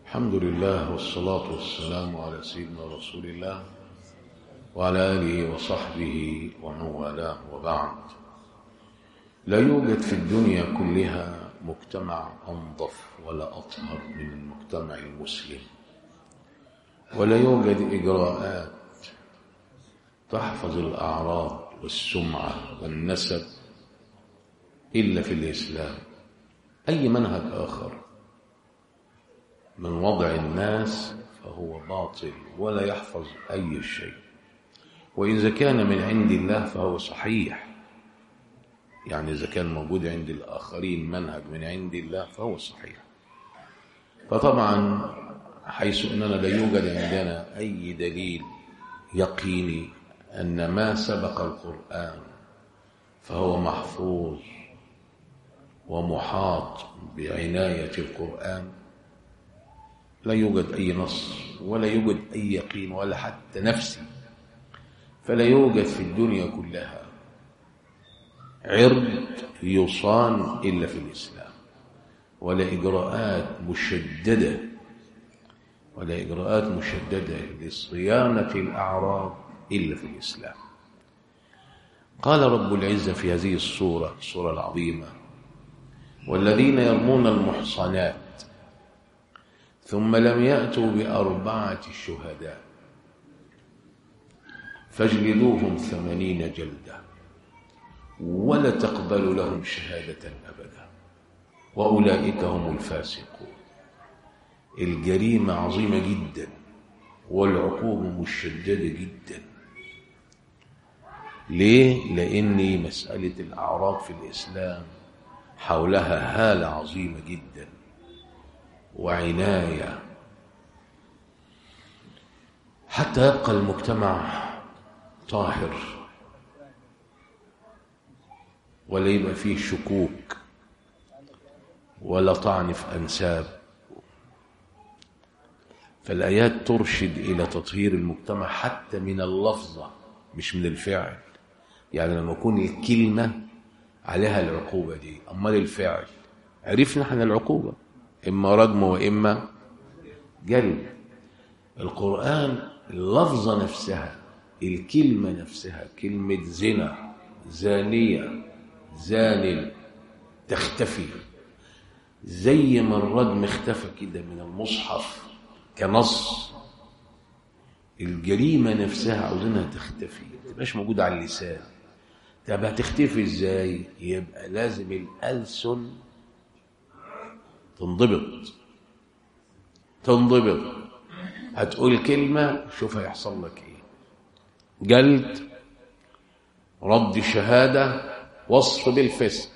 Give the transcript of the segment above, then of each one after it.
الحمد لله والصلاة والسلام على سيدنا رسول الله وعلى آله وصحبه ومن والاه وبعد لا يوجد في الدنيا كلها مجتمع أنظف ولا أطهر من المجتمع المسلم ولا يوجد إجراءات تحفظ الأعراض والسمعة والنسب إلا في الإسلام أي منهج آخر من وضع الناس فهو باطل ولا يحفظ أي شيء وإذا كان من عند الله فهو صحيح يعني إذا كان موجود عند الآخرين منهج من عند الله فهو صحيح فطبعا حيث أننا لا يوجد عندنا أي دليل يقيني أن ما سبق القرآن فهو محفوظ ومحاط بعناية القرآن لا يوجد أي نص ولا يوجد أي يقين ولا حتى نفسي فلا يوجد في الدنيا كلها عرض يصان إلا في الإسلام ولا إجراءات مشددة ولا إجراءات مشددة لصيانة الأعراض إلا في الإسلام قال رب العزة في هذه الصورة الصورة العظيمة والذين يرمون المحصنات ثم لم يأتوا بأربعة شهداء فاجلدوهم ثمانين جلدة ولا تقبل لهم شهادة أبدا وأولئك هم الفاسقون الجريمة عظيمة جدا والعقوبة مشددة جدا ليه؟ لأن مسألة الأعراض في الإسلام حولها هالة عظيمة جدا وعناية حتى يبقى المجتمع طاهر ولا يبقى فيه شكوك ولا طعن في أنساب فالآيات ترشد إلى تطهير المجتمع حتى من اللفظة مش من الفعل يعني لما يكون الكلمة عليها العقوبة دي أمال الفعل عرفنا احنا العقوبة إما رجم وإما جلد القرآن اللفظة نفسها الكلمة نفسها كلمة زنا زانية زان تختفي زي ما الرجم اختفى كده من المصحف كنص الجريمة نفسها عاوزينها تختفي ما تبقاش موجودة على اللسان طب هتختفي ازاي يبقى لازم الألسن تنضبط تنضبط هتقول كلمة شوف هيحصل لك ايه جلد رد شهادة وصف بالفسق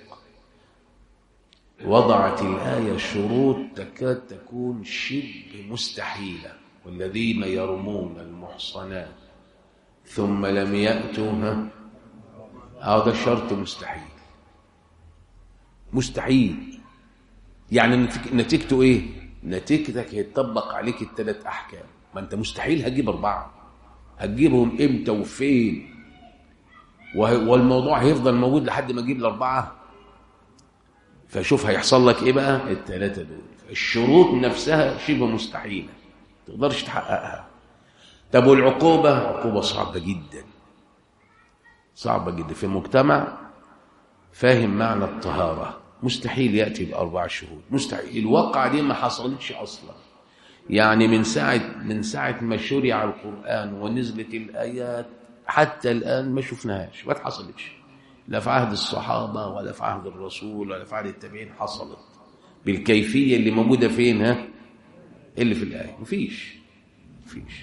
وضعت الآية شروط تكاد تكون شبه مستحيلة والذين يرمون المحصنات ثم لم يأتوا هذا شرط مستحيل مستحيل يعني نتيجته ايه نتيجتك هيتطبق عليك الثلاث احكام ما انت مستحيل هتجيب اربعه هتجيبهم امتى وفين والموضوع هيفضل موجود لحد ما تجيب الاربعه فشوف هيحصل لك ايه بقى الثلاثه دول الشروط نفسها شبه مستحيله ما تقدرش تحققها طب والعقوبه عقوبه صعبه جدا صعبه جدا في مجتمع فاهم معنى الطهاره مستحيل ياتي باربع شهود مستحيل الواقعه دي ما حصلتش اصلا يعني من ساعه من ساعه ما شرع القران ونزلت الايات حتى الان ما شفناهاش ما حصلتش لا في عهد الصحابة ولا في عهد الرسول ولا في عهد التابعين حصلت بالكيفية اللي موجودة فين ها اللي في الآية مفيش مفيش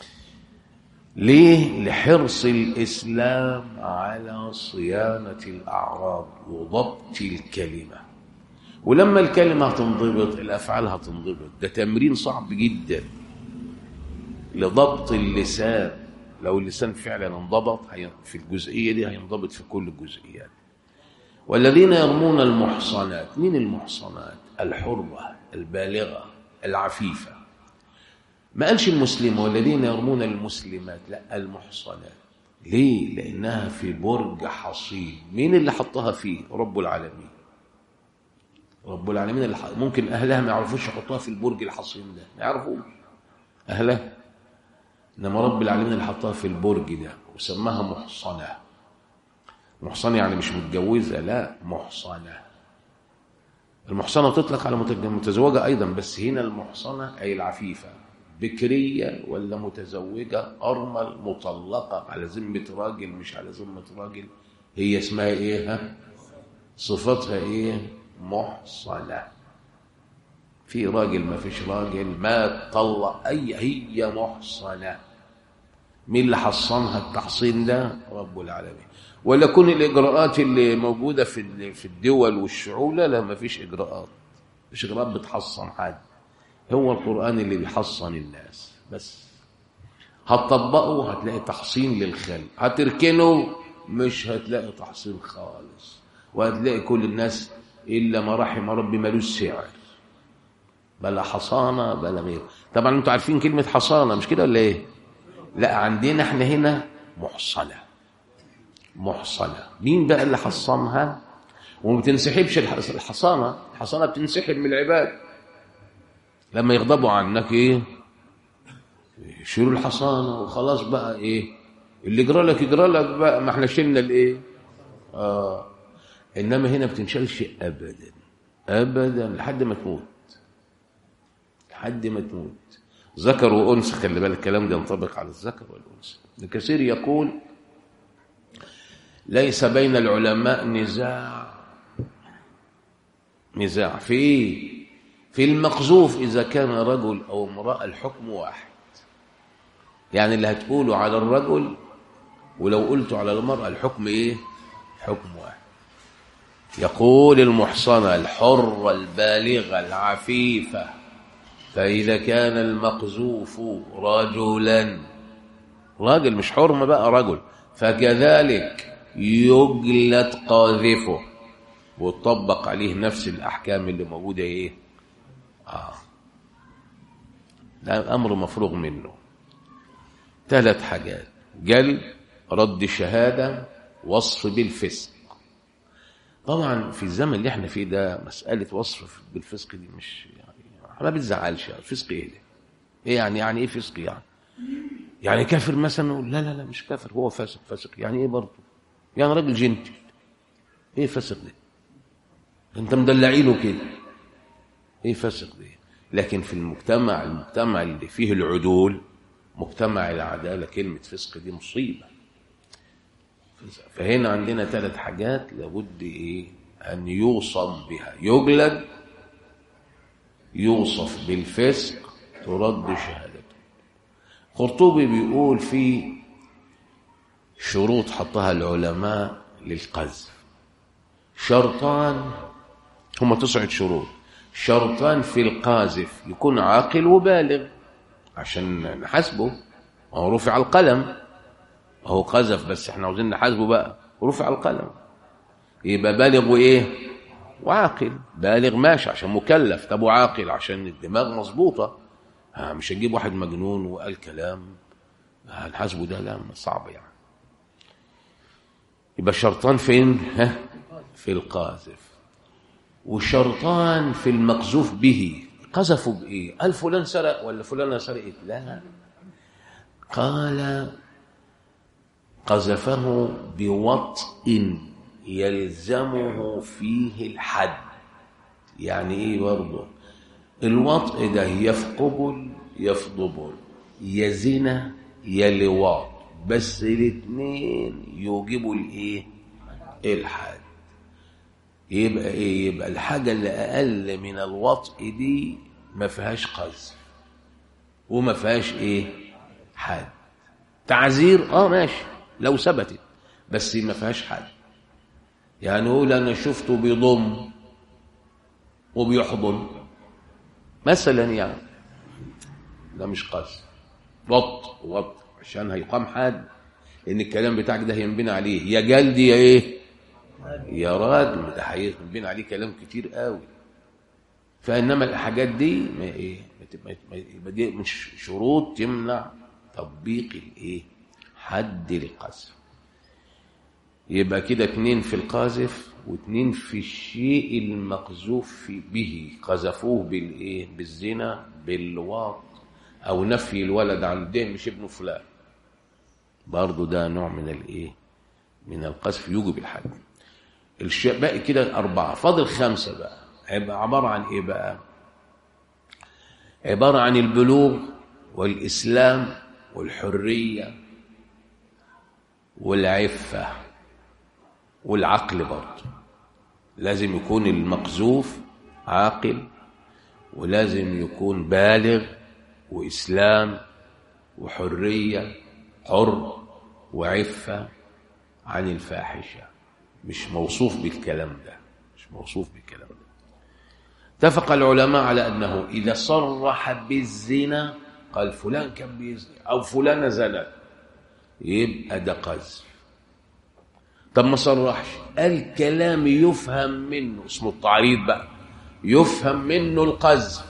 ليه لحرص الإسلام على صيانة الأعراض وضبط الكلمة ولما الكلمة هتنضبط الأفعال هتنضبط ده تمرين صعب جدا لضبط اللسان لو اللسان فعلا انضبط في الجزئية دي هينضبط في كل الجزئيات والذين يرمون المحصنات مين المحصنات الحرة البالغة العفيفة ما قالش المسلمة والذين يرمون المسلمات لا المحصنات ليه لأنها في برج حصين مين اللي حطها فيه رب العالمين رب العالمين اللي ح- ممكن اهلها ما يعرفوش يحطوها في البرج الحصين ده ما يعرفوش اهلها انما رب العالمين اللي حطها في البرج ده وسماها محصنه محصنه يعني مش متجوزه لا محصنه المحصنه تطلق على متج- متزوجه ايضا بس هنا المحصنه اي العفيفه بكريه ولا متزوجه ارمل مطلقه على ذمه راجل مش على ذمه راجل هي اسمها ايه ها صفتها ايه محصنه في راجل ما فيش راجل ما طلق اي هي محصنه مين اللي حصنها التحصين ده رب العالمين ولا كل الاجراءات اللي موجوده في ال- في الدول والشعوب لا لا ما فيش اجراءات مش اجراءات بتحصن حد هو القران اللي بيحصن الناس بس هتطبقه هتلاقي تحصين للخلق هتركنه مش هتلاقي تحصين خالص وهتلاقي كل الناس الا ما رحم ربي ملوش سعر بلا حصانه بلا غيره طبعا انتوا عارفين كلمه حصانه مش كده ولا ايه لا عندنا احنا هنا محصنه محصنه مين بقى اللي حصنها وما بتنسحبش الح- الحصانه الحصانه بتنسحب من العباد لما يغضبوا عنك ايه يشيلوا الحصانه وخلاص بقى ايه اللي يجرى لك يجرى لك بقى ما احنا شلنا الايه اه انما هنا ما بتنشالش ابدا ابدا لحد ما تموت لحد ما تموت ذكر وانثى خلي بالك الكلام ده ينطبق على الذكر والانثى ابن كثير يقول ليس بين العلماء نزاع نزاع في إيه؟ في المقذوف اذا كان رجل او امراه الحكم واحد يعني اللي هتقوله على الرجل ولو قلته على المراه الحكم ايه حكم واحد يقول المحصنه الحره البالغه العفيفه فإذا كان المقذوف رجلا راجل مش حرم بقى رجل فكذلك يجلد قاذفه وتطبق عليه نفس الأحكام اللي موجودة إيه آه. ده أمر مفروغ منه ثلاث حاجات جلد رد شهادة وصف بالفسق طبعا في الزمن اللي احنا فيه ده مسألة وصف بالفسق دي مش يعني ما بتزعلش فسق ايه ده؟ ايه يعني يعني ايه فسق يعني؟ يعني كافر مثلا نقول لا لا لا مش كافر هو فاسق فاسق يعني ايه برضه؟ يعني راجل جنتل ايه فاسق ده؟ انت مدلعينه كده ايه فاسق ده؟ لكن في المجتمع المجتمع اللي فيه العدول مجتمع العدالة كلمة فسق دي مصيبة فهنا عندنا ثلاث حاجات لابد ايه ان يوصم بها يجلد يوصف بالفسق ترد شهادته قرطبي بيقول في شروط حطها العلماء للقذف شرطان هم تسعة شروط شرطان في القاذف يكون عاقل وبالغ عشان نحاسبه هو رفع القلم هو قذف بس احنا عاوزين نحاسبه بقى رفع القلم يبقى بالغ وايه وعاقل بالغ ماشي عشان مكلف طب وعاقل عشان الدماغ مظبوطه ها مش هنجيب واحد مجنون وقال كلام هنحاسبه ده لا صعب يعني يبقى الشرطان فين ها في القاذف وشرطان في المقذوف به قذفوا بايه قال فلان سرق ولا فلانه سرقت لا قال قذفه بوطء يلزمه فيه الحد يعني ايه برضه الوطء ده يفقبل يفضبل يزنا يلواط بس الاثنين يوجبوا الايه الحد يبقى ايه يبقى الحاجه اللي اقل من الوطء دي ما فيهاش قذف وما فيهاش ايه حد تعذير اه ماشي لو ثبتت بس ما فيهاش حد يعني يقول انا شفته بيضم وبيحضن مثلا يعني ده مش قذف وط وط عشان هيقام حد لان الكلام بتاعك ده هينبني عليه يا جلدي يا ايه يا راجل ده هينبني عليه كلام كتير قوي فانما الحاجات دي ما ايه يبقى دي مش شروط تمنع تطبيق الايه حد القذف يبقى كده اتنين في القاذف واثنين في الشيء المقذوف به قذفوه بالايه بالزنا باللواط او نفي الولد عن ده مش ابن فلان برضه ده نوع من الايه من القذف يوجب الحد الشيء باقي كده أربعة فاضل خمسة بقى هيبقى عبارة عن إيه بقى عبارة عن البلوغ والإسلام والحرية والعفة والعقل برضه لازم يكون المقذوف عاقل ولازم يكون بالغ وإسلام وحرية حر وعفة عن الفاحشة مش موصوف بالكلام ده مش موصوف بالكلام ده اتفق العلماء على أنه إذا صرح بالزنا قال فلان كان بيزني أو فلانة زنت يبقى ده قذف طب ما صرحش قال كلام يفهم منه اسمه التعريض بقى يفهم منه القذف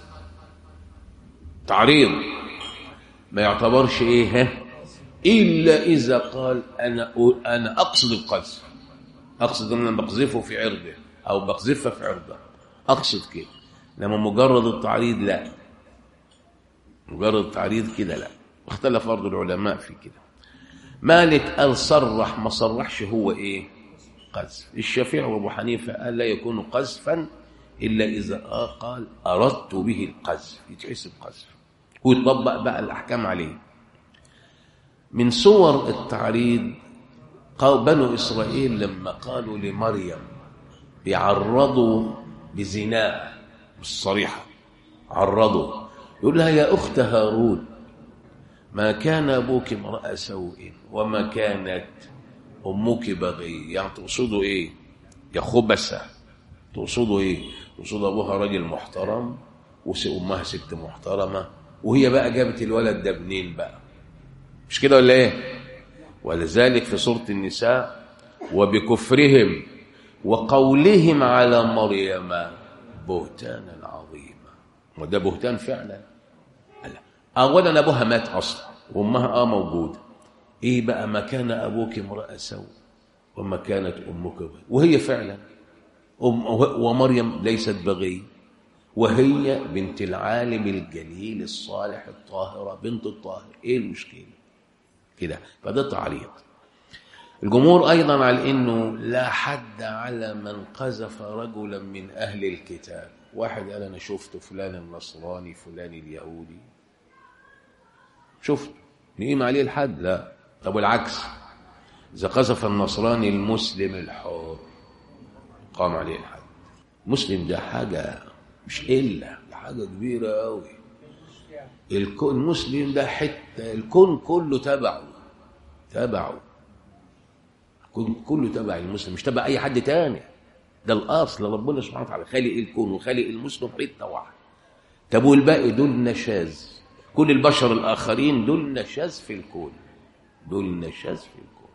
تعريض ما يعتبرش ايه ها الا اذا قال انا انا اقصد القذف اقصد ان انا بقذفه في عرضه او بقذفها في عرضه اقصد كده لما مجرد التعريض لا مجرد التعريض كده لا واختلف برضه العلماء في كده مالك قال صرح ما صرحش هو ايه قذف الشافعي وابو حنيفه قال لا يكون قذفا الا اذا قال اردت به القذف يتحسب قذف ويطبق بقى الاحكام عليه من صور التعريض قال بنو اسرائيل لما قالوا لمريم بيعرضوا بزناء بالصريحه عرضوا يقول لها يا اخت هارون ما كان ابوك امرا سوء وما كانت امك بغي يعني تقصدوا ايه يا خبثه تقصدوا ايه تقصد ابوها راجل محترم وامها ست محترمه وهي بقى جابت الولد ده منين بقى مش كده ولا ايه ولذلك في سوره النساء وبكفرهم وقولهم على مريم بهتانا عظيما وده بهتان فعلا اولا ابوها مات اصلا وامها اه موجوده ايه بقى ما كان ابوك امراه سوء وما كانت امك بغي وهي فعلا أم ومريم ليست بغي وهي بنت العالم الجليل الصالح الطاهره بنت الطاهر ايه المشكله كده فده تعريض الجمهور ايضا على انه لا حد على من قذف رجلا من اهل الكتاب واحد قال انا شفت فلان النصراني فلان اليهودي شفت نقيم عليه الحد لا طب والعكس إذا قذف النصراني المسلم الحر قام عليه الحد مسلم ده حاجة مش إلا ده حاجة كبيرة أوي الكون المسلم ده حتة الكون كله تبعه تبعه الكون كله تبع المسلم مش تبع أي حد تاني ده الأصل ربنا سبحانه وتعالى خالق الكون وخالق المسلم حتة واحدة طب والباقي دول نشاز كل البشر الآخرين دول نشاز في الكون دول نشاز في الكون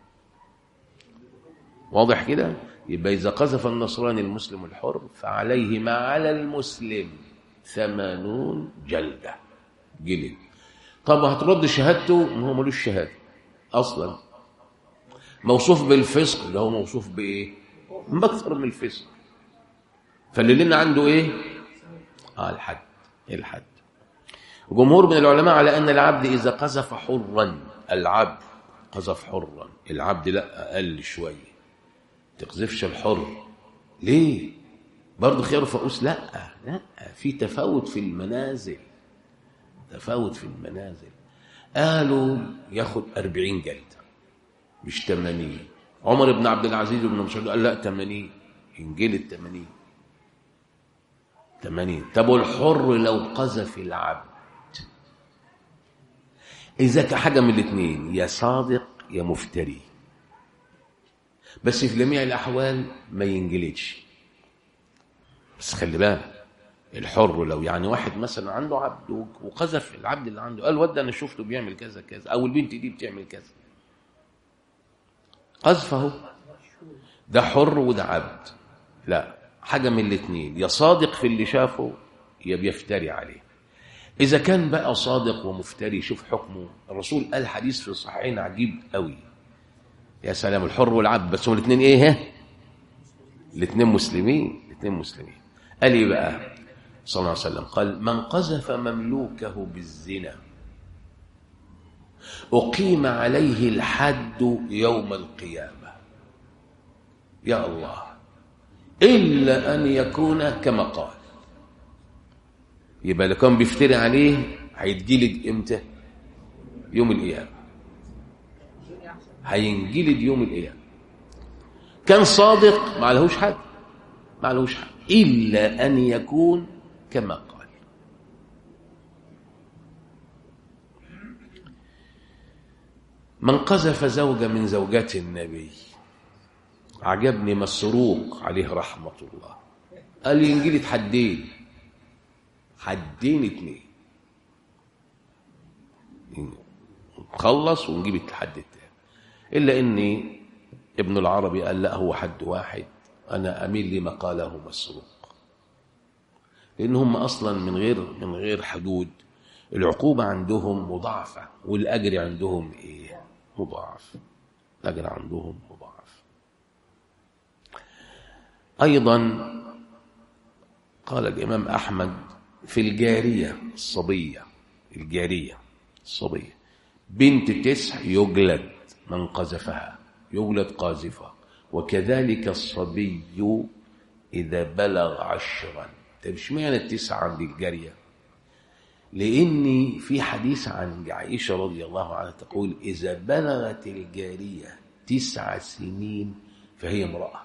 واضح كده يبقى إذا قذف النصراني المسلم الحر فعليه ما على المسلم ثمانون جلدة جلد طب هترد شهادته ما هو ملوش شهادة أصلا موصوف بالفسق اللي هو موصوف بإيه أكثر من الفسق فاللي لنا عنده إيه آه الحد الحد جمهور من العلماء على أن العبد إذا قذف حرا العبد قذف حرا العبد لا أقل شوية تقذفش الحر ليه برضه خيار فؤوس لا لا في تفاوت في المنازل تفاوت في المنازل قالوا ياخد أربعين جلدة مش تمانين عمر بن عبد العزيز بن مسعود قال لا تمانين انجلد تمانين تمانين طب والحر لو قذف العبد إذا كان حاجة من الاثنين يا صادق يا مفتري بس في جميع الأحوال ما ينجلدش بس خلي بالك الحر لو يعني واحد مثلا عنده عبد وقذف العبد اللي عنده قال ود انا شفته بيعمل كذا كذا او البنت دي بتعمل كذا قذفه ده حر وده عبد لا حاجه من الاثنين يا صادق في اللي شافه يا بيفتري عليه إذا كان بقى صادق ومفتري شوف حكمه الرسول قال حديث في الصحيحين عجيب قوي يا سلام الحر والعبد بس هم الاثنين ايه ها الاثنين مسلمين الاثنين مسلمين قال ايه بقى صلى الله عليه وسلم قال من قذف مملوكه بالزنا أقيم عليه الحد يوم القيامة يا الله إلا أن يكون كما قال يبقى اللي كان بيفتري عليه هيتجلد إمتى يوم القيامة هينجلد يوم القيامة كان صادق ما لهوش حد ما لهوش حد إلا أن يكون كما قال من قذف زوجة من زوجات النبي عجبني مسروق عليه رحمة الله قال لي انجلت حدين حدين اتنين نخلص ونجيب الحد التاني إلا إني ابن العربي قال لا هو حد واحد أنا أميل لما قاله مسروق لأن هم أصلا من غير من غير حدود العقوبة عندهم مضاعفة والأجر عندهم إيه مضاعف الأجر عندهم مضاعف أيضا قال الإمام أحمد في الجارية الصبية الجارية الصبية بنت تسع يجلد من قذفها يولد قاذفة وكذلك الصبي إذا بلغ عشرا طب اشمعنى التسعة عند الجارية لأن في حديث عن عائشة رضي الله عنها تقول إذا بلغت الجارية تسع سنين فهي امرأة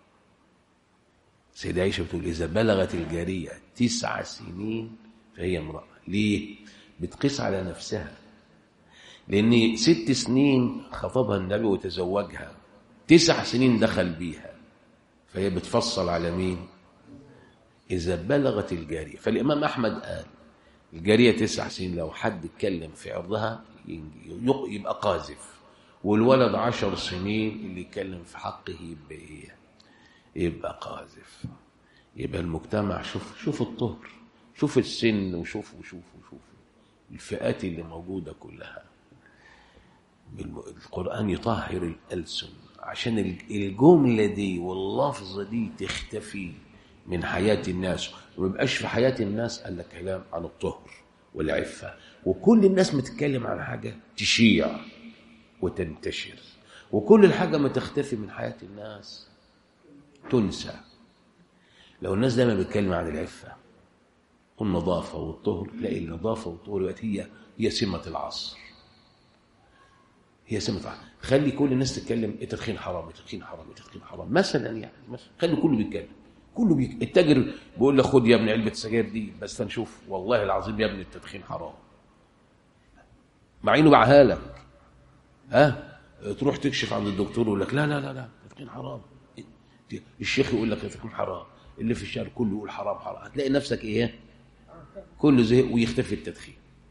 سيدة عائشة بتقول إذا بلغت الجارية تسع سنين فهي امرأة ليه؟ بتقيس على نفسها لأن ست سنين خطبها النبي وتزوجها تسع سنين دخل بيها فهي بتفصل على مين إذا بلغت الجارية فالإمام أحمد قال الجارية تسع سنين لو حد اتكلم في عرضها يبقى قاذف والولد عشر سنين اللي يتكلم في حقه يبقى إيه يبقى قاذف يبقى المجتمع شوف شوف الطهر شوف السن وشوف وشوف وشوف الفئات اللي موجودة كلها القرآن يطهر الألسن عشان الجملة دي واللفظة دي تختفي من حياة الناس وما يبقاش في حياة الناس إلا كلام عن الطهر والعفة وكل الناس ما تتكلم عن حاجة تشيع وتنتشر وكل الحاجة ما تختفي من حياة الناس تنسى لو الناس دايما بتتكلم عن العفة والنظافة والطهر تلاقي النظافة والطهر دلوقتي هي هي سمة العصر هي سمة العصر خلي كل الناس تتكلم التدخين حرام التدخين حرام التدخين حرام مثلا يعني مثلا خلي كله بيتكلم كله بيك... التاجر بيقول لك خد يا ابني علبة السجاير دي بس نشوف والله العظيم يا ابني التدخين حرام مع انه باعها لك ها تروح تكشف عند الدكتور يقول لك لا لا لا لا التدخين حرام الشيخ يقول لك التدخين حرام اللي في الشارع كله يقول حرام حرام هتلاقي نفسك ايه كله زهق ويختفي التدخين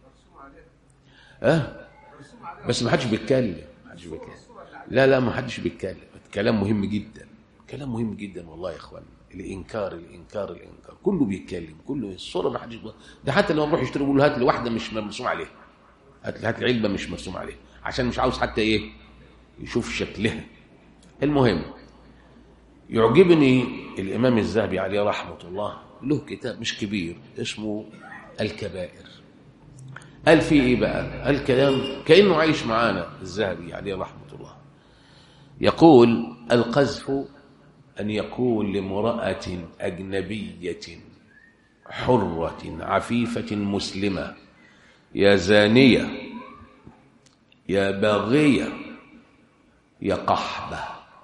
ها بس ما حدش بيتكلم ما حدش بيتكلم لا لا ما حدش بيتكلم كلام مهم جدا كلام مهم جدا والله يا اخوان الانكار الانكار الانكار كله بيتكلم كله الصوره ما حدش ده حتى لما نروح يشتري يقول هات لي واحده مش مرسوم عليها هات هات لي علبه مش مرسوم عليها عشان مش عاوز حتى ايه يشوف شكلها المهم يعجبني الامام الذهبي عليه رحمه الله له كتاب مش كبير اسمه الكبائر قال فيه ايه بقى قال كلام كانه عايش معانا الذهبي عليه رحمه الله يقول القذف أن يكون لامرأة أجنبية حرة عفيفة مسلمة يا زانية يا باغية يا قحبة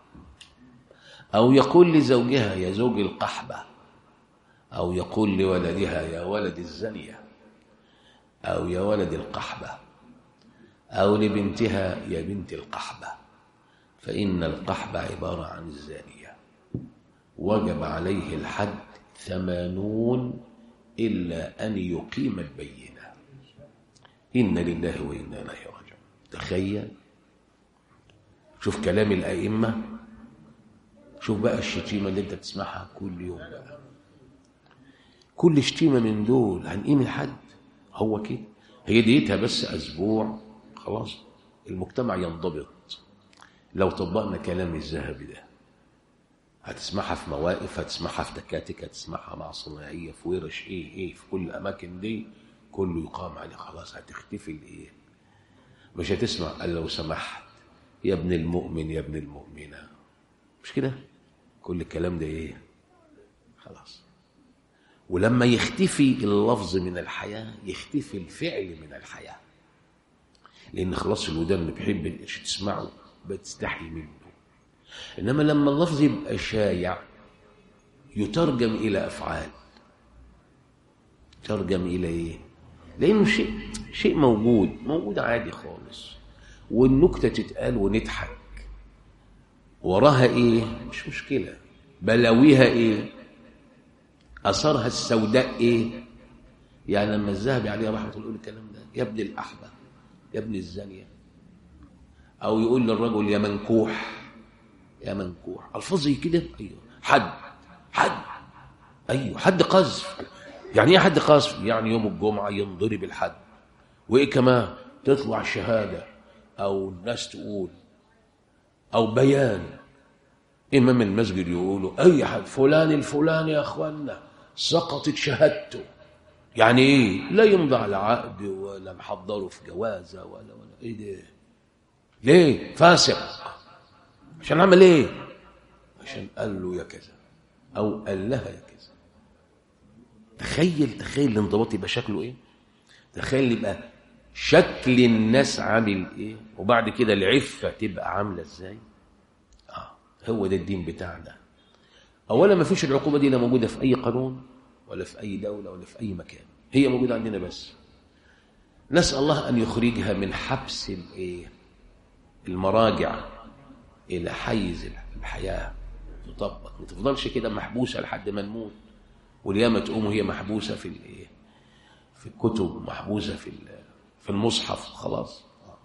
أو يقول لزوجها يا زوج القحبة أو يقول لولدها يا ولد الزانية أو يا ولد القحبة أو لبنتها يا بنت القحبة فإن القحبة عبارة عن الزانية وجب عليه الحد ثمانون إلا أن يقيم البينة إن لله وإنا إليه راجعون تخيل شوف كلام الأئمة شوف بقى الشتيمة اللي انت بتسمعها كل يوم بقى كل شتيمة من دول هنقيم الحد هو كده هي ديتها بس أسبوع خلاص المجتمع ينضبط لو طبقنا كلام الذهبي ده هتسمعها في مواقف هتسمعها في تكاتك هتسمعها مع صناعية في ورش ايه ايه في كل الأماكن دي كله يقام عليه خلاص هتختفي الايه مش هتسمع قال لو سمحت يا ابن المؤمن يا ابن المؤمنة مش كده كل الكلام ده ايه خلاص ولما يختفي اللفظ من الحياة يختفي الفعل من الحياة لأن خلاص الودان اللي بيحب تسمعه بتستحي منه إنما لما اللفظ يبقى شايع يترجم إلى أفعال ترجم إلى إيه؟ لأنه شيء شيء موجود موجود عادي خالص والنكتة تتقال ونضحك وراها إيه؟ مش مشكلة بلاويها إيه؟ أثرها السوداء إيه؟ يعني لما الذهبي عليه رحمة الله يقول الكلام ده يا ابن الأحبة يا ابن الزانية أو يقول للرجل يا منكوح يا منكوح الفاظي كده أيوه حد حد أيوه حد قذف يعني ايه حد قذف يعني يوم الجمعة ينضرب الحد وإيه كمان تطلع شهادة أو الناس تقول أو بيان إمام المسجد يقولوا أي حد فلان الفلاني يا أخوانا سقطت شهادته يعني إيه لا يمضى على عقد ولا محضره في جوازة ولا ولا إيه ده ليه فاسق عشان عمل إيه عشان قال له يا كذا أو قال لها يا كذا تخيل تخيل الانضباط يبقى شكله إيه تخيل يبقى شكل الناس عامل إيه وبعد كده العفة تبقى عاملة إزاي آه هو ده الدين بتاعنا أولا ما فيش العقوبة دي لا موجودة في أي قانون ولا في أي دولة ولا في أي مكان هي موجودة عندنا بس نسأل الله أن يخرجها من حبس الإيه المراجع إلى حيز الحياة تطبق ما تفضلش كده محبوسة لحد ما نموت واليوم تقوم وهي محبوسة في الإيه في الكتب محبوسة في في المصحف خلاص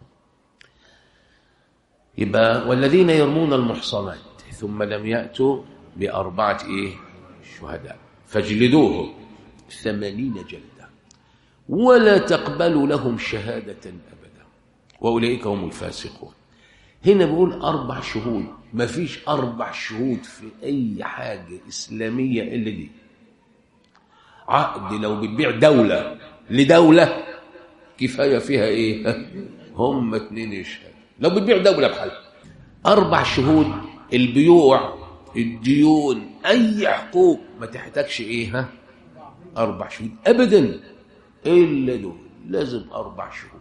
يبقى والذين يرمون المحصنات ثم لم يأتوا بأربعة إيه شهداء فاجلدوهم ثمانين جلدة ولا تقبلوا لهم شهادة أبدا وأولئك هم الفاسقون هنا بقول أربع شهود ما فيش أربع شهود في أي حاجة إسلامية إلا دي عقد لو بتبيع دولة لدولة كفاية فيها إيه هم اتنين يشهد لو بتبيع دولة بحالها أربع شهود البيوع الديون أي حقوق ما تحتاجش إيه ها أربع شهود أبدا إلا دول لازم أربع شهود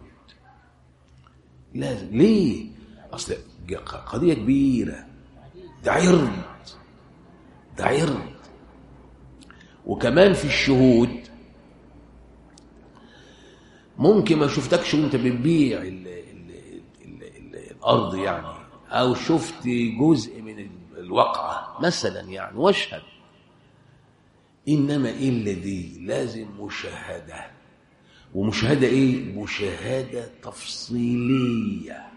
لازم ليه أصل قضية كبيرة ده عرض ده عرض وكمان في الشهود ممكن ما شفتكش وانت بتبيع ال ال ال ال الارض يعني او شفت جزء من الواقعه مثلا يعني واشهد انما الا دي لازم مشاهده ومشاهده ايه مشاهده تفصيليه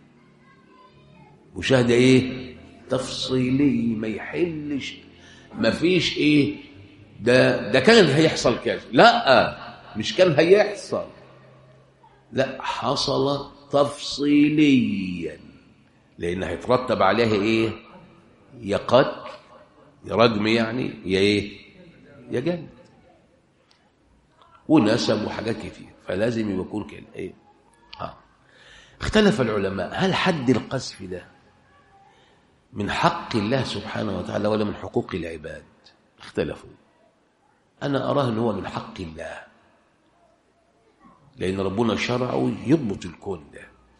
مشاهده ايه تفصيليه ما يحلش ما فيش ايه ده ده كان هيحصل كذا لا مش كان هيحصل لا حصل تفصيليا لان هيترتب عليها ايه يا قتل يا رجم يعني يا ايه يا جلد ونسب وحاجات كتير فلازم يكون كده ايه اه اختلف العلماء هل حد القذف ده من حق الله سبحانه وتعالى ولا من حقوق العباد اختلفوا انا اراه ان هو من حق الله لأن ربنا شرعه يضبط الكون ده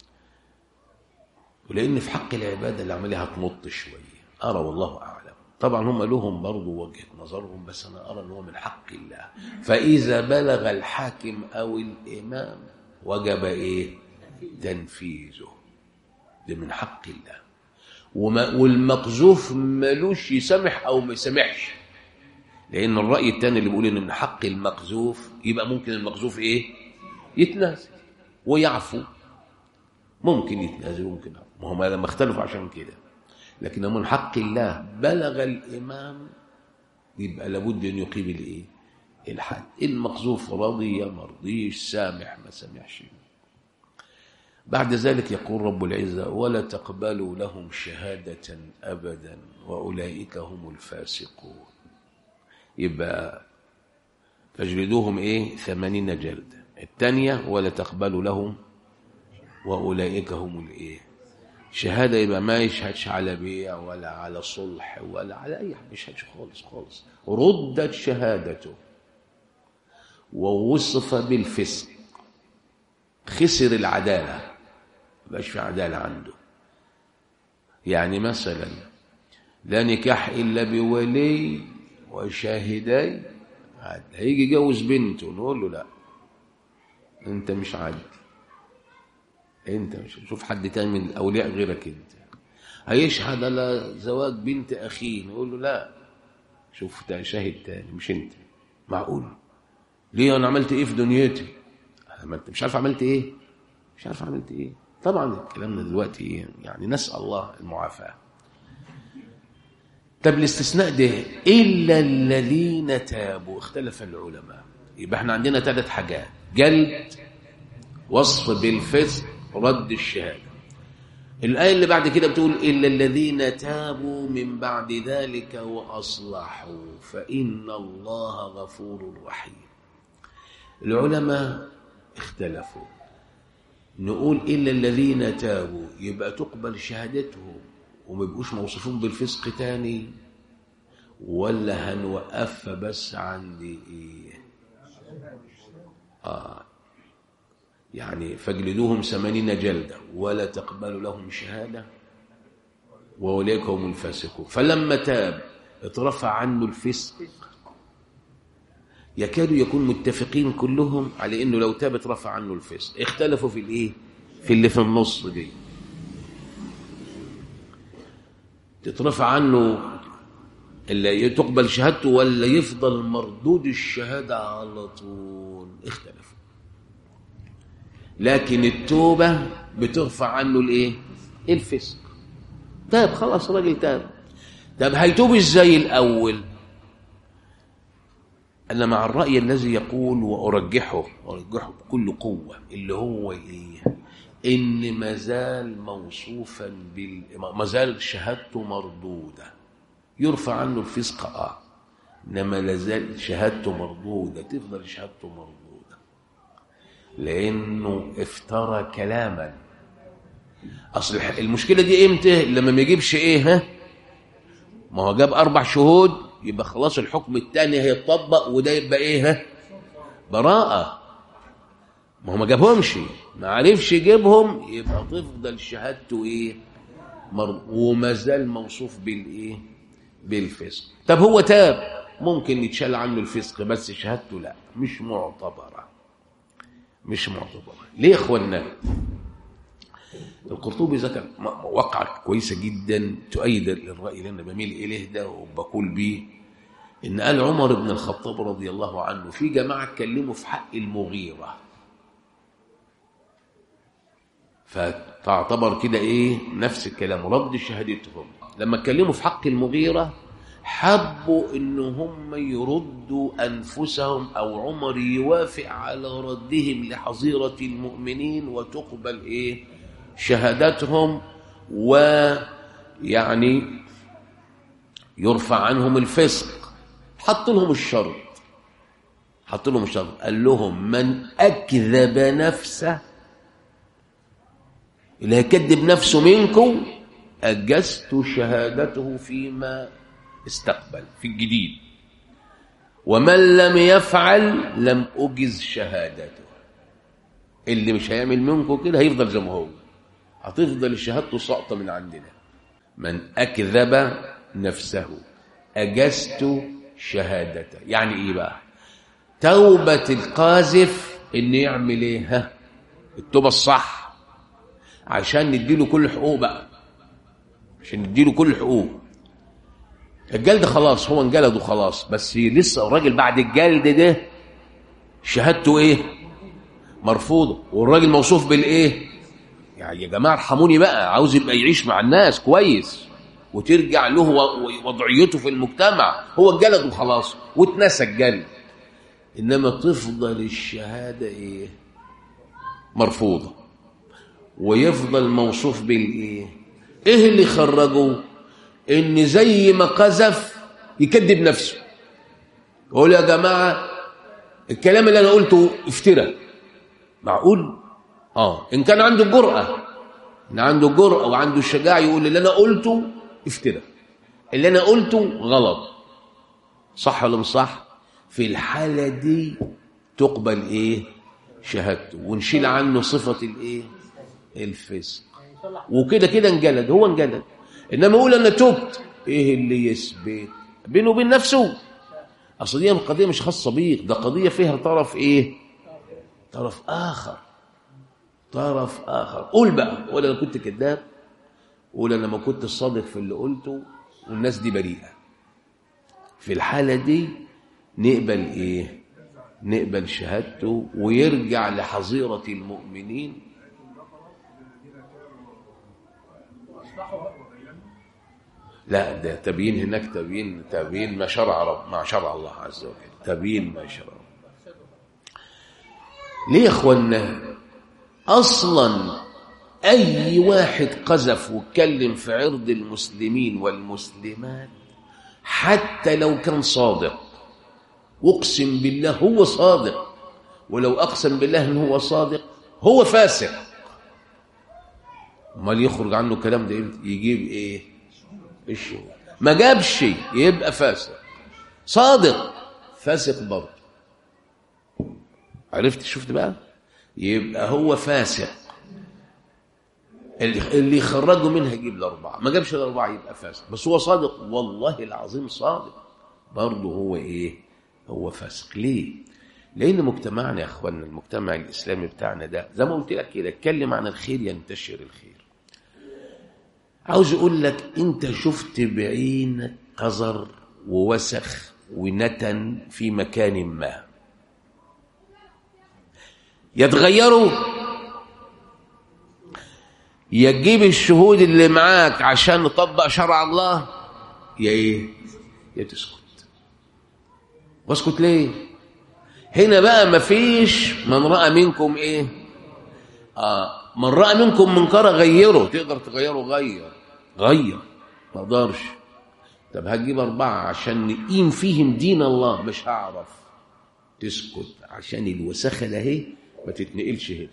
ولأن في حق العبادة العملية هتمط شوية أرى والله أعلم طبعا هم لهم برضه وجهة نظرهم بس أنا أرى أنه من حق الله فإذا بلغ الحاكم أو الإمام وجب إيه تنفيذه ده من حق الله وما والمقذوف ملوش يسامح أو ما يسامحش لأن الرأي الثاني اللي بيقول إن من حق المقذوف يبقى ممكن المقذوف إيه يتنازل ويعفو ممكن يتنازل ممكن ما هم لما اختلفوا عشان كده لكن من حق الله بلغ الإمام يبقى لابد أن يقيم الإيه الحد المقذوف رضي ما رضيش سامح ما سامحش بعد ذلك يقول رب العزة ولا تقبلوا لهم شهادة أبدا وأولئك هم الفاسقون يبقى فاجلدوهم إيه ثمانين جلدة الثانية ولا تقبلوا لهم وأولئك هم الإيه شهادة يبقى ما يشهدش على بيع ولا على صلح ولا على أي حاجة ما يشهدش خالص خالص ردت شهادته ووصف بالفسق خسر العدالة بقاش في عدالة عنده يعني مثلا لا نكاح إلا بولي وشاهدي هيجي يجوز بنته نقول له لا انت مش عادل انت مش شوف حد تاني من الاولياء غيرك انت هيشهد على زواج بنت اخيه نقول له لا شوف ده شاهد تاني مش انت معقول ليه انا عملت ايه في دنيتي ما انت مش عارف عملت ايه مش عارف عملت ايه طبعا كلامنا دلوقتي يعني نسال الله المعافاه طب الاستثناء ده الا الذين تابوا اختلف العلماء يبقى احنا عندنا ثلاث حاجات جلد وصف بالفسق رد الشهاده الآية اللي بعد كده بتقول إلا الذين تابوا من بعد ذلك وأصلحوا فإن الله غفور رحيم العلماء اختلفوا نقول إلا الذين تابوا يبقى تقبل شهادتهم وما يبقوش موصوفين بالفسق تاني ولا هنوقفها بس عند إيه آه يعني فاجلدوهم ثمانين جلدة ولا تقبلوا لهم شهادة وأولئك هم الفاسقون فلما تاب اترفع عنه الفسق يكادوا يكون متفقين كلهم على انه لو تاب اترفع عنه الفسق اختلفوا في الايه في اللي في النص دي تترفع عنه اللي تقبل شهادته ولا يفضل مردود الشهادة على طول اختلفوا لكن التوبة بترفع عنه الايه الفسق تاب خلاص الراجل تاب طب هيتوب ازاي الاول انا مع الراي الذي يقول وارجحه وارجحه بكل قوه اللي هو ايه ان ما زال موصوفا بال ما زال شهادته مردوده يرفع عنه الفسق اه انما لازال شهادته مردوده تفضل شهادته مردوده لانه افترى كلاما اصل المشكله دي امتى لما ما يجيبش ايه ها ما هو جاب اربع شهود يبقى خلاص الحكم الثاني هيتطبق وده يبقى ايه ها براءه ما هو ما جابهمش ما عرفش يجيبهم يبقى تفضل شهادته ايه مر... وما زال موصوف بالايه بالفسق طب هو تاب ممكن يتشال عنه الفسق بس شهادته لا مش معتبره مش معتبرة ليه يا اخوانا القرطبي ذكر وقعة كويسة جدا تؤيد الرأي اللي أنا بميل إليه ده وبقول بيه إن قال عمر بن الخطاب رضي الله عنه في جماعة اتكلموا في حق المغيرة فتعتبر كده إيه نفس الكلام رد شهادتهم لما اتكلموا في حق المغيرة حبوا ان هم يردوا انفسهم او عمر يوافق على ردهم لحظيره المؤمنين وتقبل ايه شهادتهم ويعني يرفع عنهم الفسق حط لهم الشرط حط لهم الشرط قال لهم من اكذب نفسه اللي هيكذب نفسه منكم اجزت شهادته فيما استقبل في الجديد ومن لم يفعل لم أجز شهادته اللي مش هيعمل منكم كده هيفضل زي ما هو هتفضل شهادته ساقطه من عندنا من أكذب نفسه أجزت شهادته يعني إيه بقى توبة القاذف إن يعمل إيه ها التوبة الصح عشان نديله كل حقوق بقى عشان نديله كل حقوق الجلد خلاص هو انجلد وخلاص بس لسه الراجل بعد الجلد ده شهادته ايه مرفوضه والراجل موصوف بالايه يعني يا جماعه ارحموني بقى عاوز يبقى يعيش مع الناس كويس وترجع له وضعيته في المجتمع هو الجلد وخلاص واتنسى الجلد انما تفضل الشهاده ايه مرفوضه ويفضل موصوف بالايه ايه اللي خرجه ان زي ما قذف يكذب نفسه يقول يا جماعه الكلام اللي انا قلته افترى معقول اه ان كان عنده جرأة ان عنده جرأة وعنده الشجاعة يقول اللي انا قلته افترى اللي انا قلته غلط صح ولا مش صح في الحالة دي تقبل ايه شهادته ونشيل عنه صفة الايه الفسق وكده كده انجلد هو انجلد انما يقول انا تبت ايه اللي يثبت بينه وبين نفسه اصل دي قضيه مش خاصه بيك ده قضيه فيها طرف ايه طرف اخر طرف اخر قول بقى ولا انا كنت كذاب قول انا ما كنت صادق في اللي قلته والناس دي بريئه في الحاله دي نقبل ايه نقبل شهادته ويرجع لحظيره المؤمنين لا ده تبيين هناك تبيين تبيين ما شرع رب ما شرع الله عز وجل تبيين ما شرع ليه يا اخوانا اصلا اي واحد قذف واتكلم في عرض المسلمين والمسلمات حتى لو كان صادق اقسم بالله هو صادق ولو اقسم بالله ان هو صادق هو فاسق امال يخرج عنه الكلام ده يجيب ايه الشهود ما جابش يبقى فاسق صادق فاسق برضه عرفت شفت بقى يبقى هو فاسق اللي يخرجه منها يجيب الأربعة ما جابش الأربعة يبقى فاسق بس هو صادق والله العظيم صادق برضه هو إيه هو فاسق ليه لأن مجتمعنا يا أخوانا المجتمع الإسلامي بتاعنا ده زي ما قلت لك كده اتكلم عن الخير ينتشر الخير عاوز اقول لك انت شفت بعينك قذر ووسخ ونتن في مكان ما يتغيروا يا تجيب الشهود اللي معاك عشان نطبق شرع الله يا ايه يا تسكت واسكت ليه هنا بقى مفيش من راى منكم ايه اه من راى منكم منكرا غيره تقدر تغيره غير غير ما اقدرش طب هتجيب اربعه عشان نقيم فيهم دين الله مش هعرف تسكت عشان الوسخه اهي ما تتنقلش هنا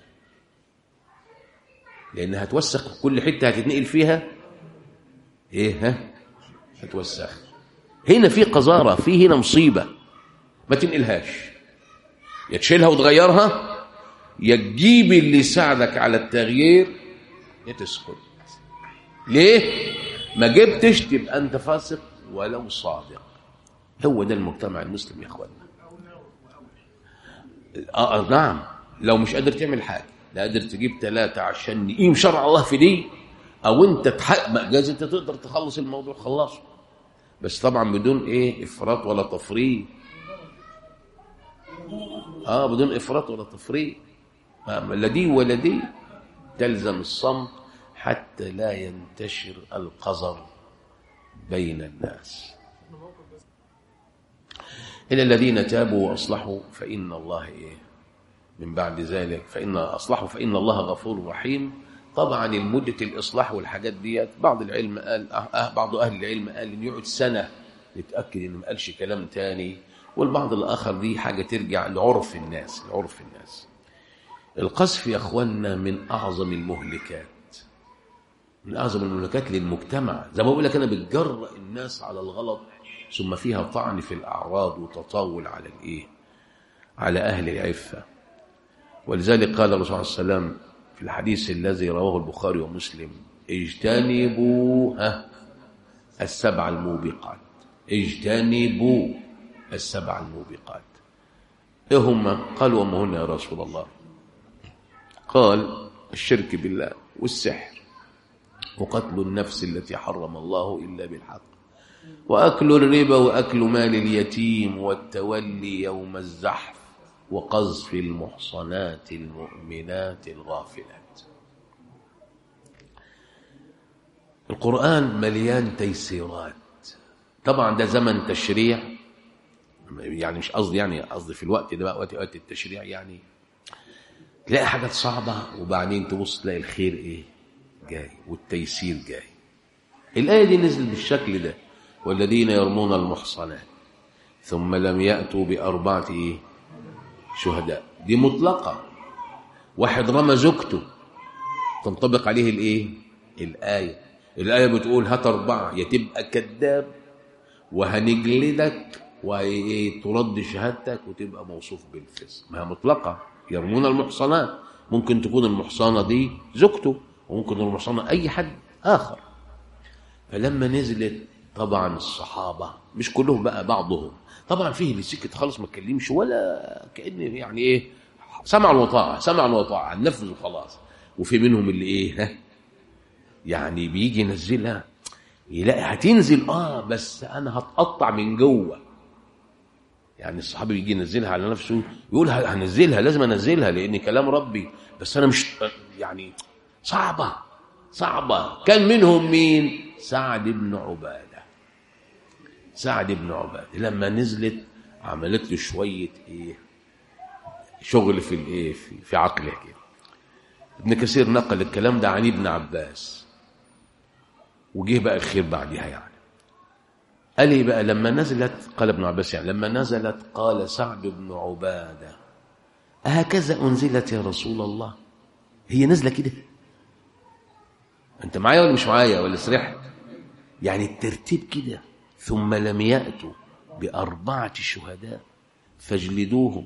لان هتوسخ كل حته هتتنقل فيها ايه ها هتوسخ هنا في قذاره في هنا مصيبه ما تنقلهاش يا تشيلها وتغيرها يا تجيب اللي يساعدك على التغيير يا تسكت ليه ما جبتش تبقى انت فاسق ولو صادق هو ده المجتمع المسلم يا اخوانا آه, اه نعم لو مش قادر تعمل حاجه لا قادر تجيب ثلاثه عشان نقيم شرع الله في دي او انت تحقق جاز انت تقدر تخلص الموضوع خلصه بس طبعا بدون ايه افراط ولا تفريط اه بدون افراط ولا تفريط لا دي ولا دي تلزم الصمت حتى لا ينتشر القذر بين الناس إلى الذين تابوا وأصلحوا فإن الله إيه من بعد ذلك فإن أصلحوا فإن الله غفور رحيم طبعا المدة الإصلاح والحاجات ديت بعض العلم قال أه بعض أهل العلم قال إن يقعد سنة يتأكد إنه ما قالش كلام تاني والبعض الآخر دي حاجة ترجع لعرف الناس لعرف الناس القذف يا أخوانا من أعظم المهلكات من أعظم المهلكات للمجتمع زي ما بقول لك أنا بتجرأ الناس على الغلط ثم فيها طعن في الأعراض وتطاول على الإيه على أهل العفة ولذلك قال الرسول صلى الله عليه وسلم في الحديث الذي رواه البخاري ومسلم اجتنبوا ها السبع الموبقات اجتنبوا السبع الموبقات ايه هم قالوا وما هن يا رسول الله قال الشرك بالله والسحر وقتل النفس التي حرم الله إلا بالحق وأكل الربا وأكل مال اليتيم والتولي يوم الزحف وقذف المحصنات المؤمنات الغافلات القرآن مليان تيسيرات طبعا ده زمن تشريع يعني مش قصدي يعني قصدي في الوقت ده بقى وقت وقت التشريع يعني تلاقي حاجات صعبة وبعدين تبص تلاقي الخير ايه جاي والتيسير جاي الآية دي نزلت بالشكل ده والذين يرمون المحصنات ثم لم يأتوا بأربعة إيه؟ شهداء دي مطلقة واحد رمى زوجته تنطبق عليه الإيه؟ الآية الآية بتقول هات أربعة يا تبقى كذاب وهنجلدك وترد شهادتك وتبقى موصوف بالفسق ما هي مطلقة يرمون المحصنات ممكن تكون المحصنة دي زوجته وممكن المحصنة أي حد آخر فلما نزلت طبعا الصحابة مش كلهم بقى بعضهم طبعا فيه اللي سكت خالص ما اتكلمش ولا كأن يعني ايه سمع وطاعة سمع وطاعة نفذ وخلاص وفي منهم اللي ايه ها يعني بيجي ينزلها يلاقي هتنزل اه بس انا هتقطع من جوه يعني الصحابي بيجي ينزلها على نفسه يقول هنزلها لازم انزلها لان كلام ربي بس انا مش يعني صعبه صعبه كان منهم مين سعد بن عباده سعد بن عباده لما نزلت عملت له شويه ايه شغل في الايه في, في عقله كده ابن كثير نقل الكلام ده عن ابن عباس وجه بقى الخير بعدها يعني قال ايه بقى لما نزلت قال ابن عباس يعني لما نزلت قال سعد بن عباده أهكذا أنزلت يا رسول الله هي نازله كده أنت معايا ولا مش معايا ولا سرحت يعني الترتيب كده ثم لم يأتوا بأربعة شهداء فاجلدوهم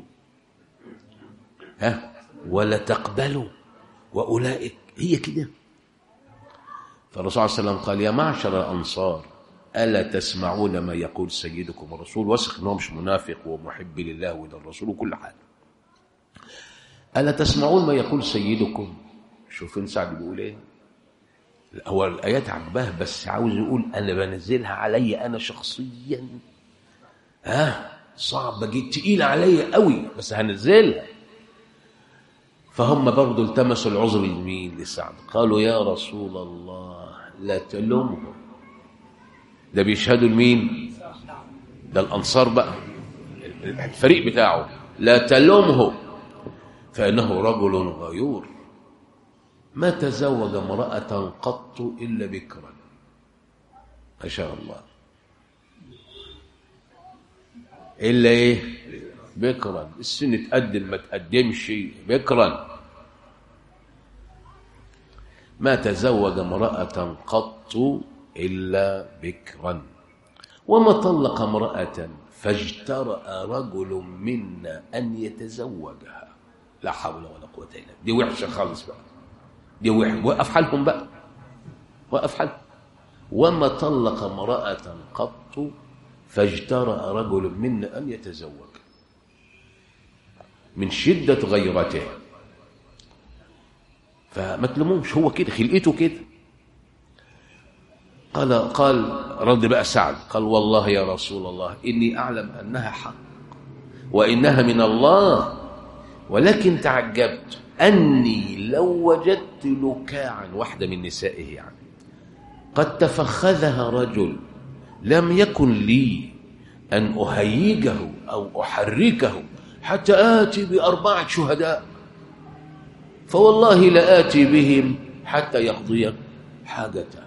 ها ولا تقبلوا وأولئك هي كده فالرسول صلى الله عليه وسلم قال يا معشر الأنصار ألا تسمعون ما يقول سيدكم الرسول واثق أنه مش منافق ومحب لله وللرسول وكل حاجة ألا تسمعون ما يقول سيدكم شوفين سعد بيقول ايه هو الآيات عجباه بس عاوز يقول أنا بنزلها علي أنا شخصيا ها صعبة جدا تقيلة عليا قوي بس هنزلها فهم برضه التمسوا العذر لمين لسعد قالوا يا رسول الله لا تلومهم ده بيشهدوا لمين ده الأنصار بقى الفريق بتاعه لا تلومه فإنه رجل غيور ما تزوج امرأة قط إلا بكرا ما شاء الله إلا إيه بكرا السن تقدم ما تقدمش بكرا ما تزوج امرأة قط إلا بكرا وما طلق امرأة فاجترأ رجل منا أن يتزوجها لا حول ولا قوة إلا دي وحشة خالص بقى دي وحشة وقف حالهم بقى وقف حالهم وما طلق امرأة قط فاجترأ رجل منا أن يتزوج من شدة غيرته فما تلوموش هو كده خلقته كده قال قال رد بقى سعد قال والله يا رسول الله إني أعلم أنها حق وإنها من الله ولكن تعجبت أني لو وجدت لكاعا واحدة من نسائه يعني قد تفخذها رجل لم يكن لي أن أهيجه أو أحركه حتى آتي بأربعة شهداء فوالله لآتي بهم حتى يقضي حاجته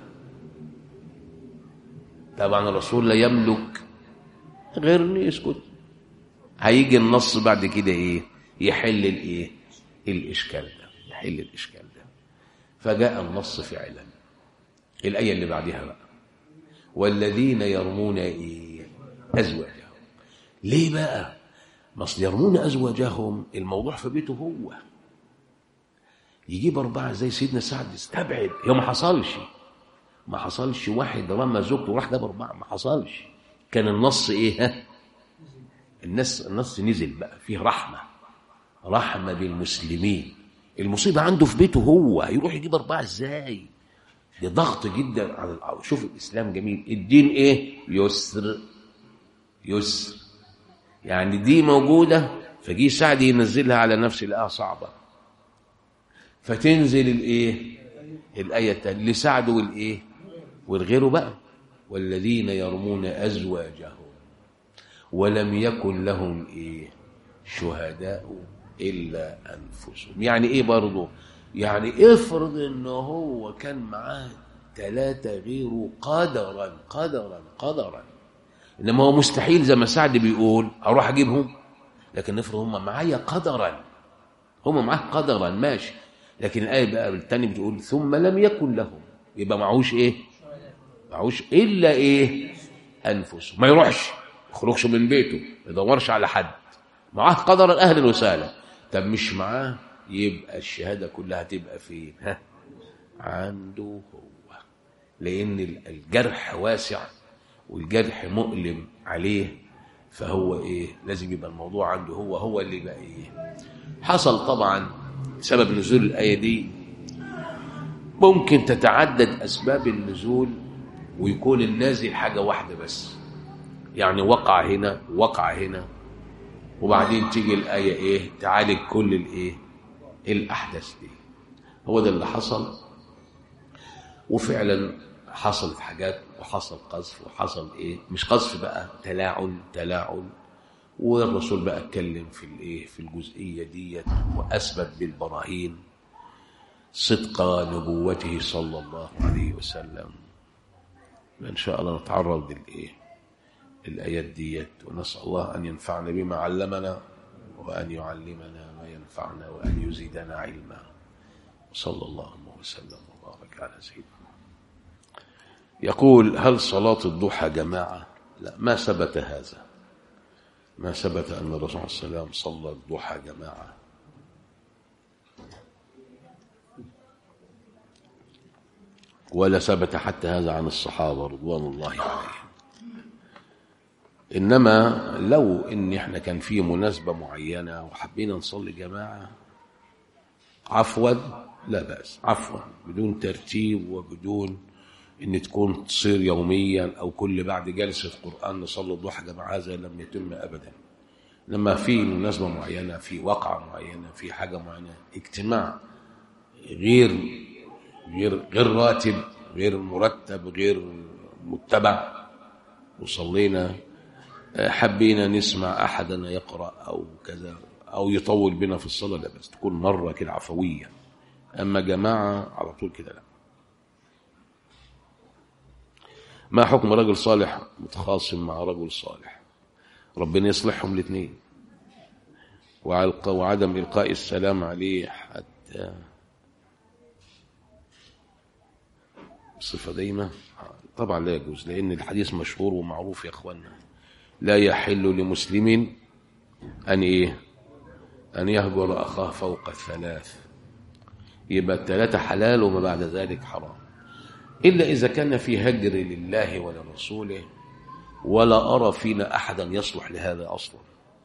طبعا الرسول لا يملك غير انه يسكت هيجي النص بعد كده ايه يحل الايه الاشكال ده يحل الاشكال ده فجاء النص فعلا الايه اللي بعدها بقى والذين يرمون ايه ازواجهم ليه بقى ما اصل يرمون ازواجهم الموضوع في بيته هو يجيب اربعه زي سيدنا سعد استبعد هو ما حصلش ما حصلش واحد رمى زوجته وراح جاب اربعه ما حصلش كان النص ايه ها النص النص نزل بقى فيه رحمه رحمه بالمسلمين المصيبه عنده في بيته هو هيروح يجيب اربعه ازاي ده ضغط جدا على الأرض شوف الاسلام جميل الدين ايه يسر يسر يعني دي موجوده فجي سعد ينزلها على نفسه لقاها صعبه فتنزل الايه الايه الثانيه لسعد والايه والغيره بقى والذين يرمون ازواجهم ولم يكن لهم ايه شهداء إلا أنفسهم يعني إيه برضه يعني افرض إنه هو كان معاه ثلاثة غيره قدرا قدرا قدرا إنما هو مستحيل زي ما سعد بيقول أروح أجيبهم لكن افرض هم معايا قدرا هم معاه قدرا ماشي لكن الآية بقى الثانية بتقول ثم لم يكن لهم يبقى معهوش إيه معهوش إلا إيه أنفسه ما يروحش ما يخرجش من بيته ما يدورش على حد معاه قدرا أهلا وسهلا طب مش معاه يبقى الشهادة كلها تبقى فين ها عنده هو لأن الجرح واسع والجرح مؤلم عليه فهو إيه لازم يبقى الموضوع عنده هو هو اللي بقى إيه حصل طبعا سبب نزول الآية دي ممكن تتعدد أسباب النزول ويكون النازل حاجة واحدة بس يعني وقع هنا وقع هنا وبعدين تيجي الآية إيه تعالج كل الإيه الأحداث دي هو ده اللي حصل وفعلا حصلت حاجات وحصل قذف وحصل إيه مش قذف بقى تلاعن تلاعن والرسول بقى اتكلم في الايه في الجزئيه ديت واثبت بالبراهين صدق نبوته صلى الله عليه وسلم ان شاء الله نتعرض للايه الايات ديت ونسال الله ان ينفعنا بما علمنا وان يعلمنا ما ينفعنا وان يزيدنا علما وصلى الله وسلم وبارك على سيدنا يقول هل صلاه الضحى جماعه لا ما ثبت هذا ما ثبت أن الرسول صلى الله عليه وسلم صلى الضحى جماعة ولا ثبت حتى هذا عن الصحابة رضوان الله عليهم إنما لو إن إحنا كان في مناسبة معينة وحبينا نصلي جماعة عفوا لا بأس عفوا بدون ترتيب وبدون ان تكون تصير يوميا او كل بعد جلسه قران نصلي الضحى جماعه هذا لم يتم ابدا لما في مناسبه معينه في وقعه معينه في حاجه معينه اجتماع غير غير غير راتب غير مرتب غير متبع وصلينا حبينا نسمع احدنا يقرا او كذا او يطول بنا في الصلاه لا بس تكون مره كده عفويه اما جماعه على طول كده لا ما حكم رجل صالح متخاصم مع رجل صالح ربنا يصلحهم الاثنين وعدم إلقاء السلام عليه حتى بصفة دايمة طبعا لا يجوز لأن الحديث مشهور ومعروف يا أخوانا لا يحل لمسلم أن إيه أن يهجر أخاه فوق الثلاث يبقى الثلاثة حلال وما بعد ذلك حرام إلا إذا كان في هجر لله ولرسوله ولا أرى فينا أحدا يصلح لهذا أصلا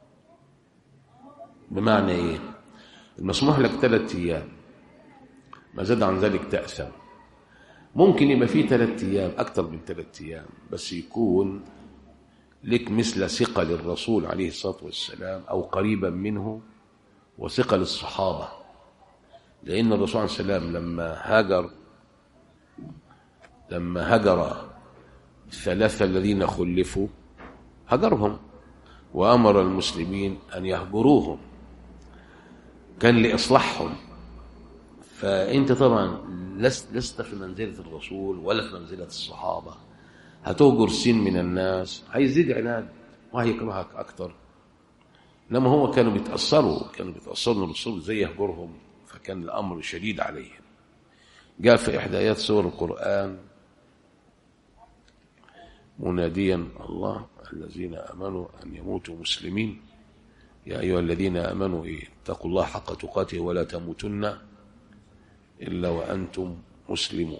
بمعنى إيه المسموح لك ثلاثة أيام ما زاد عن ذلك تأثم ممكن يبقى فيه ثلاثة أيام أكثر من ثلاثة أيام بس يكون لك مثل ثقة للرسول عليه الصلاة والسلام أو قريبا منه وثقة للصحابة لأن الرسول عليه السلام لما هاجر لما هجر الثلاثة الذين خلفوا هجرهم وأمر المسلمين أن يهجروهم كان لإصلاحهم فأنت طبعا لست, لست في منزلة الرسول ولا في منزلة الصحابة هتهجر سين من الناس هيزيد عناد وهيكرهك أكتر لما هو كانوا بيتأثروا كانوا بيتأثروا من الرسول زي يهجرهم فكان الأمر شديد عليهم جاء في إحدى آيات سور القرآن مناديا الله الذين امنوا ان يموتوا مسلمين يا ايها الذين امنوا إيه اتقوا الله حق تقاته ولا تموتن الا وانتم مسلمون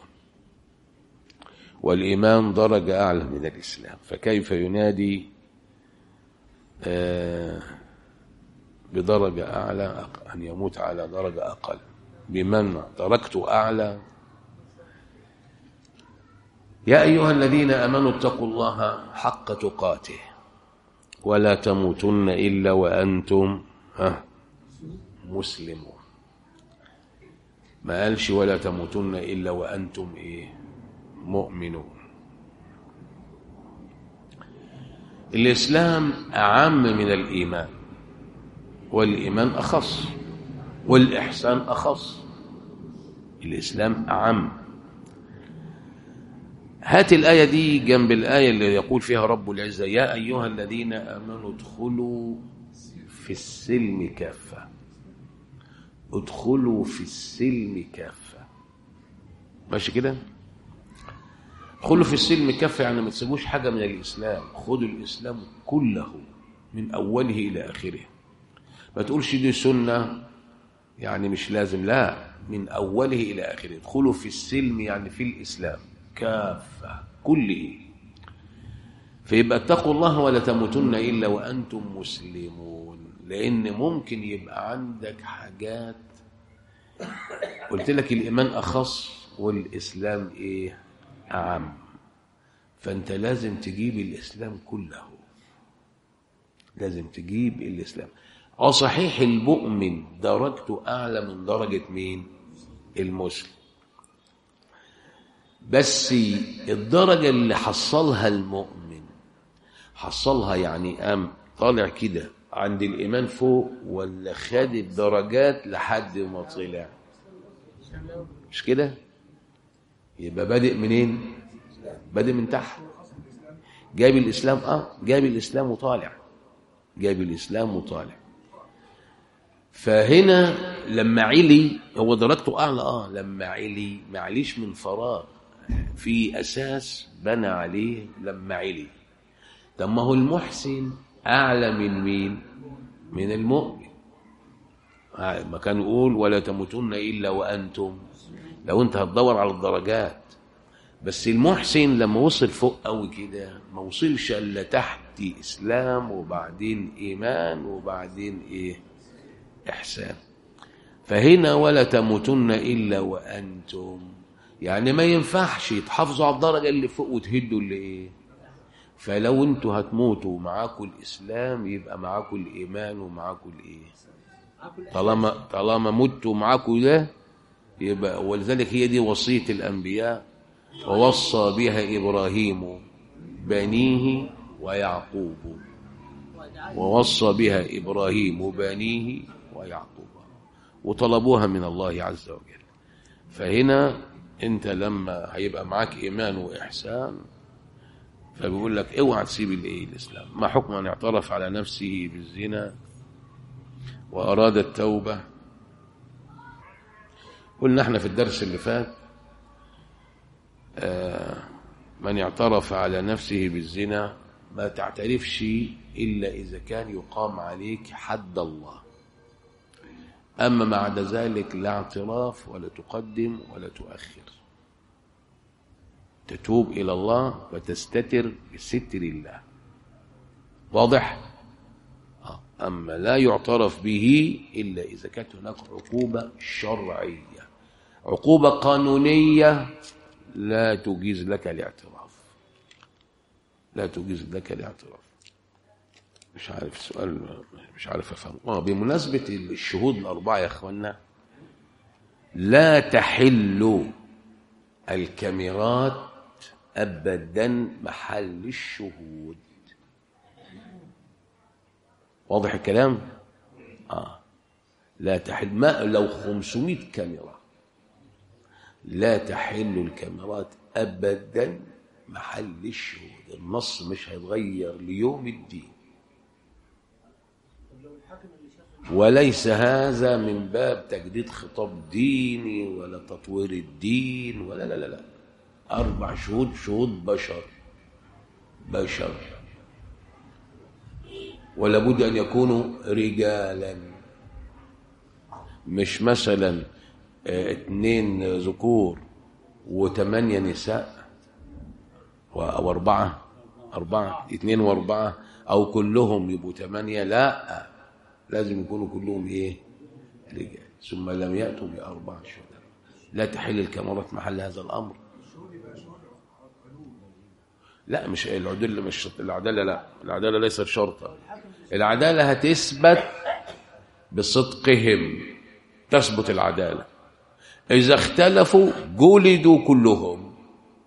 والايمان درجه اعلى من الاسلام فكيف ينادي آه بدرجه اعلى ان يموت على درجه اقل بمن درجته اعلى يا أيها الذين آمنوا اتقوا الله حق تقاته ولا تموتن إلا وأنتم ها مسلمون ما قالش ولا تموتن إلا وأنتم إيه مؤمنون الإسلام أعم من الإيمان والإيمان أخص والإحسان أخص الإسلام أعم هات الآية دي جنب الآية اللي يقول فيها رب العزة يا أيها الذين آمنوا ادخلوا في السلم كافة ادخلوا في السلم كافة ماشي كده ادخلوا في السلم كافة يعني ما تسيبوش حاجة من الإسلام خدوا الإسلام كله من أوله إلى آخره ما تقولش دي سنة يعني مش لازم لا من أوله إلى آخره ادخلوا في السلم يعني في الإسلام كافة كله فيبقى اتقوا الله ولا تموتن إلا وأنتم مسلمون لأن ممكن يبقى عندك حاجات قلت لك الإيمان أخص والإسلام إيه أعم فأنت لازم تجيب الإسلام كله لازم تجيب الإسلام اه صحيح المؤمن درجته أعلى من درجة مين المسلم بس الدرجة اللي حصلها المؤمن حصلها يعني قام طالع كده عند الإيمان فوق ولا خد الدرجات لحد ما طلع مش كده يبقى بادئ منين بادئ من تحت جايب الإسلام اه جايب الإسلام وطالع جايب الإسلام وطالع فهنا لما علي هو درجته أعلى اه لما علي معليش من فراغ في أساس بنى عليه لما علي طب ما هو المحسن أعلى من مين من المؤمن ما كان يقول ولا تموتن إلا وأنتم لو أنت هتدور على الدرجات بس المحسن لما وصل فوق قوي كده ما وصلش الا تحت اسلام وبعدين ايمان وبعدين ايه احسان فهنا ولا تموتن الا وانتم يعني ما ينفعش تحافظوا على الدرجه اللي فوق وتهدوا اللي ايه فلو انتوا هتموتوا معاكم الاسلام يبقى معاكم الايمان ومعاكم الايه طالما طالما متوا معاكم ده يبقى ولذلك هي دي وصيه الانبياء ووصى بها ابراهيم بنيه ويعقوب ووصى بها ابراهيم بنيه ويعقوب وطلبوها من الله عز وجل فهنا انت لما هيبقى معاك ايمان واحسان فبيقول لك اوعى تسيب الايه الاسلام ما حكم من اعترف على نفسه بالزنا واراد التوبه قلنا احنا في الدرس اللي فات آه من اعترف على نفسه بالزنا ما تعترفش الا اذا كان يقام عليك حد الله اما بعد ذلك لا اعتراف ولا تقدم ولا تؤخر تتوب إلى الله وتستتر بستر الله واضح آه. أما لا يعترف به إلا إذا كانت هناك عقوبة شرعية عقوبة قانونية لا تجيز لك الاعتراف لا تجيز لك الاعتراف مش عارف السؤال مش عارف افهم اه بمناسبه الشهود الاربعه يا اخوانا لا تحل الكاميرات ابدا محل الشهود واضح الكلام اه لا تحل ما لو 500 كاميرا لا تحل الكاميرات ابدا محل الشهود النص مش هيتغير ليوم الدين وليس هذا من باب تجديد خطاب ديني ولا تطوير الدين ولا لا لا لا أربع شهود شهود بشر بشر ولا بد أن يكونوا رجالا مش مثلا اه اتنين ذكور وثمانية نساء أو أربعة أربعة اتنين وأربعة أو كلهم يبقوا ثمانية لا لازم يكونوا كلهم ايه رجال ثم لم ياتوا باربع شهداء لا تحل الكاميرات محل هذا الامر لا مش العداله مش العداله لا العداله ليست شرطا العداله هتثبت بصدقهم تثبت العداله اذا اختلفوا جلدوا كلهم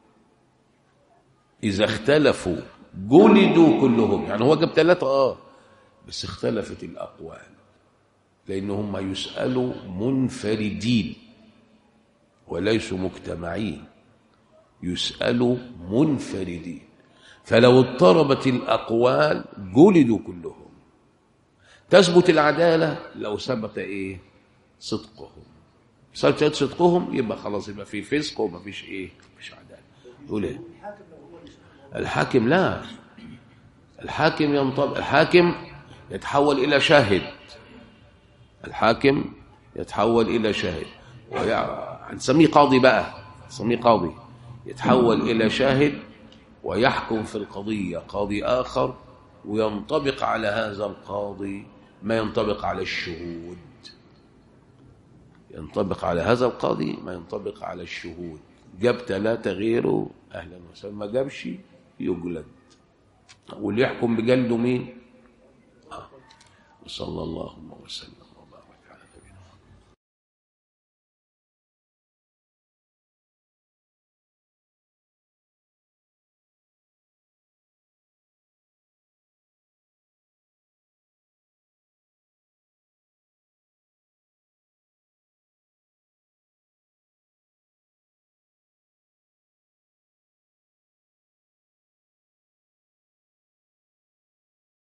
اذا اختلفوا جلدوا كلهم يعني هو جاب ثلاثه اه بس اختلفت الأقوال لأنهم يسألوا منفردين وليسوا مجتمعين يسألوا منفردين فلو اضطربت الأقوال جلدوا كلهم تثبت العدالة لو ثبت إيه صدقهم ثبت صدقهم يبقى خلاص يبقى في فسق وما فيش إيه مفيش عدالة يقول إيه الحاكم لا الحاكم ينطبق الحاكم يتحول إلى شاهد الحاكم يتحول إلى شاهد هنسميه قاضي بقى نسميه قاضي يتحول إلى شاهد ويحكم في القضية قاضي آخر وينطبق على هذا القاضي ما ينطبق على الشهود ينطبق على هذا القاضي ما ينطبق على الشهود جاب ثلاثة غيره أهلا وسهلا ما جابش يجلد واللي يحكم بجلده مين؟ آه. صلى الله وسلم